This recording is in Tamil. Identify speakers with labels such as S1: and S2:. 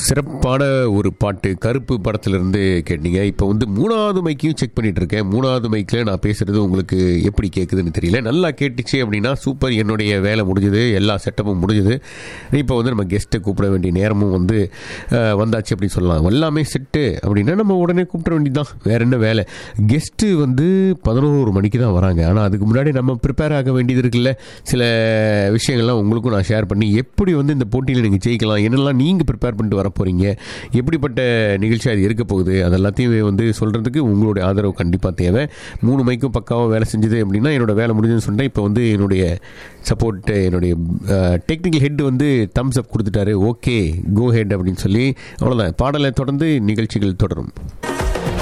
S1: சிறப்பான ஒரு பாட்டு கருப்பு படத்திலிருந்து கேட்டீங்க இப்போ வந்து மூணாவது மைக்கையும் செக் பண்ணிட்டு இருக்கேன் மூணாவது மைக்கில் நான் பேசுறது உங்களுக்கு எப்படி கேட்குதுன்னு தெரியல நல்லா கேட்டுச்சு அப்படின்னா சூப்பர் என்னுடைய வேலை முடிஞ்சுது எல்லா செட்டப்பும் முடிஞ்சுது இப்போ வந்து நம்ம கெஸ்ட்டை கூப்பிட வேண்டிய நேரமும் வந்து அஹ், வந்தாச்சு அப்படின்னு சொல்லலாம் எல்லாமே செட்டு அப்படின்னா நம்ம உடனே கூப்பிட வேண்டியதுதான் வேற என்ன வேலை கெஸ்ட்டு வந்து பதினோரு மணிக்கு தான் வராங்க ஆனால் அதுக்கு முன்னாடி நம்ம ப்ரிப்பேர் ஆக வேண்டியது இருக்குல்ல சில விஷயங்கள்லாம் உங்களுக்கும் நான் ஷேர் பண்ணி எப்படி வந்து இந்த போட்டியில் நீங்கள் ஜெயிக்கலாம் என்னெல்லாம் நீங்கள் ப்ரிப்பேர் பண்ணிட்டு வர போகிறீங்க எப்படிப்பட்ட நிகழ்ச்சி அது இருக்க போகுது அதெல்லாத்தையும் வந்து சொல்கிறதுக்கு உங்களுடைய ஆதரவு கண்டிப்பாக தேவை மூணு மைக்கும் பக்காவாக வேலை செஞ்சது அப்படின்னா என்னோட வேலை முடிஞ்சுன்னு சொன்னேன் இப்போ வந்து என்னுடைய சப்போர்ட் என்னுடைய டெக்னிக்கல் ஹெட் வந்து தம்ஸ் அப் கொடுத்துட்டாரு ஓகே கோ ஹெட் அப்படின்னு சொல்லி அவ்வளோதான் பாடலை தொடர்ந்து நிகழ்ச்சிகள் தொடரும்